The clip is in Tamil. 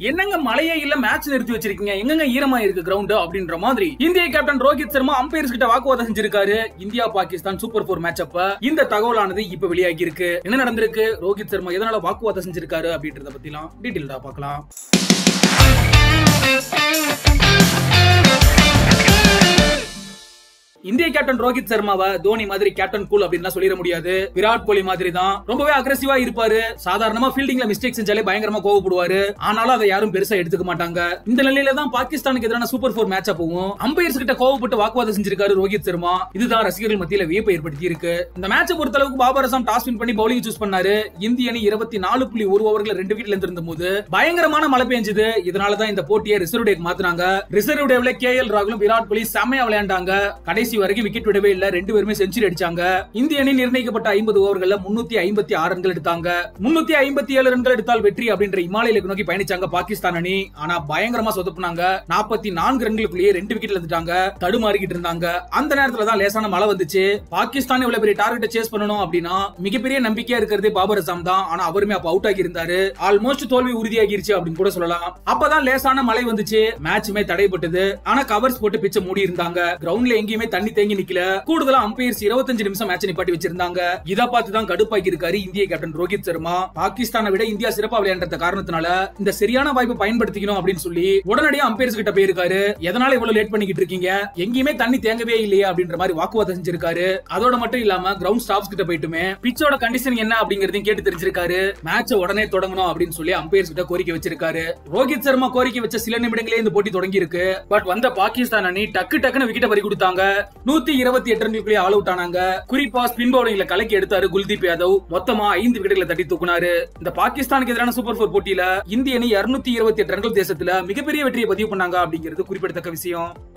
என்னங்க மழையே இல்ல மேட்ச் நிறுத்தி வச்சிருக்கீங்க எங்கங்க ஈரமா இருக்கு கிரவுண்ட் அப்படின்ற மாதிரி இந்திய கேப்டன் ரோஹித் சர்மா அம்பையர்ஸ் கிட்ட வாக்குவாதம் செஞ்சிருக்காரு India Pakistan super four match அப்ப இந்த தகவலானது இப்ப வெளியாகி இருக்கு என்ன நடந்திருக்கு ரோஹித் சர்மா எதனால வாக்குவாதம் செஞ்சிருக்காரு அப்படின்றத பத்திலாம் டீட்டெயில்டா பார்க்கலாம் இந்திய கேப்டன் ரோஹித் சர்மாவை தோனி மாதிரி கேப்டன் கூல் அப்படின்னு சொல்லிட முடியாது விராட் கோலி மாதிரி தான் ரொம்பவே அக்ரெசிவா இருப்பாரு சாதாரணமா ஃபீல்டிங்ல மிஸ்டேக் செஞ்சாலே பயங்கரமா கோவப்படுவாரு ஆனாலும் அதை யாரும் பெருசா எடுத்துக்க மாட்டாங்க இந்த நிலையில தான் பாகிஸ்தானுக்கு எதிரான சூப்பர் போர் மேட்சா போகும் அம்பையர்ஸ் கிட்ட கோவப்பட்டு வாக்குவாதம் செஞ்சிருக்காரு ரோஹித் சர்மா இதுதான் ரசிகர்கள் மத்தியில வியப்பை ஏற்படுத்தி இருக்கு இந்த மேட்சை பொறுத்த அளவுக்கு பாபர் அசாம் டாஸ் வின் பண்ணி பவுலிங் சூஸ் பண்ணாரு இந்திய அணி இருபத்தி நாலு புள்ளி ஒரு ஓவர்கள் ரெண்டு வீட்ல இருந்த போது பயங்கரமான மழை பெஞ்சது இதனால தான் இந்த போட்டியை ரிசர்வ் டேக்கு மாத்தினாங்க ரிசர்வ் டேவ்ல கே எல் ராகுலும் விராட் கோலி செம்மையா விளையாண்டாங்க கடைசி வரைக்கும் விக்கெட் விடவே இல்ல ரெண்டு பேருமே செஞ்சுரி அடிச்சாங்க இந்திய அணி நிர்ணயிக்கப்பட்ட ஐம்பது ஓவர்கள்ல முன்னூத்தி ஐம்பத்தி ஆறு ரன்கள் எடுத்தாங்க முன்னூத்தி ஐம்பத்தி ஏழு ரன்கள் எடுத்தால் வெற்றி அப்படின்ற இமாலய நோக்கி பயணிச்சாங்க பாகிஸ்தான் அணி ஆனா பயங்கரமா சொதப்புனாங்க நாற்பத்தி நான்கு ரன்களுக்குள்ளேயே ரெண்டு விக்கெட் இருந்துட்டாங்க தடுமாறிக்கிட்டு இருந்தாங்க அந்த நேரத்துல தான் லேசான மழை வந்துச்சு பாகிஸ்தான் இவ்வளவு பெரிய டார்கெட்டை சேஸ் பண்ணணும் அப்படின்னா மிகப்பெரிய நம்பிக்கையா இருக்கிறதே பாபர் அசாம் தான் ஆனா அவருமே அப்ப அவுட் ஆகி இருந்தாரு ஆல்மோஸ்ட் தோல்வி உறுதியாகிருச்சு அப்படின்னு கூட சொல்லலாம் அப்பதான் லேசான மழை வந்துச்சு மேட்சுமே தடைப்பட்டது ஆனா கவர்ஸ் போட்டு பிச்சை மூடி இருந்தாங்க கிரவுண்ட்ல எங்கேயுமே தண்ணி தேங்கி நிக்கல கூடுதலா அம்பையர்ஸ் இருபத்தஞ்சு நிமிஷம் மேட்ச் நிப்பாட்டி வச்சிருந்தாங்க இத பார்த்து தான் கடுப்பாக்கி இருக்காரு இந்திய கேப்டன் ரோஹித் சர்மா பாகிஸ்தானை விட இந்தியா சிறப்பா விளையாண்ட காரணத்தினால இந்த சரியான வாய்ப்பை பயன்படுத்திக்கணும் அப்படின்னு சொல்லி உடனடியா அம்பையர்ஸ் கிட்ட போயிருக்காரு எதனால இவ்வளவு லேட் பண்ணிக்கிட்டு இருக்கீங்க எங்கேயுமே தண்ணி தேங்கவே இல்லையா அப்படின்ற மாதிரி வாக்குவாதம் செஞ்சிருக்காரு அதோட மட்டும் இல்லாம கிரவுண்ட் ஸ்டாப்ஸ் கிட்ட போயிட்டுமே பிச்சோட கண்டிஷன் என்ன அப்படிங்கறதையும் கேட்டு தெரிஞ்சிருக்காரு மேட்ச உடனே தொடங்கணும் அப்படின்னு சொல்லி அம்பையர்ஸ் கிட்ட கோரிக்கை வச்சிருக்காரு ரோஹித் சர்மா கோரிக்கை வச்ச சில நிமிடங்களே இந்த போட்டி தொடங்கி இருக்கு பட் வந்த பாகிஸ்தான் அணி டக்கு டக்குன்னு விக்கெட் பறி கொடுத்தாங்க நூத்தி இருபத்தி எட்டு ரன்களுக்குள்ளே ஆல் அவுட் ஆனாங்க குறிப்பா ஸ்பின் பவுலிங்ல கலக்கி எடுத்தாரு குல்தீப் யாதவ் மொத்தமா ஐந்து விக்கெட்டுகளை தட்டி தூக்குனாரு இந்த பாகிஸ்தானுக்கு எதிரான சூப்பர் போர் போட்டியில இந்திய அணி இருநூத்தி இருபத்தி எட்டு ரன்கள் தேசத்துல மிகப்பெரிய வெற்றியை பதிவு பண்ணாங்க அப்படிங்கிறது குறிப்பிடத்தக்க விஷயம்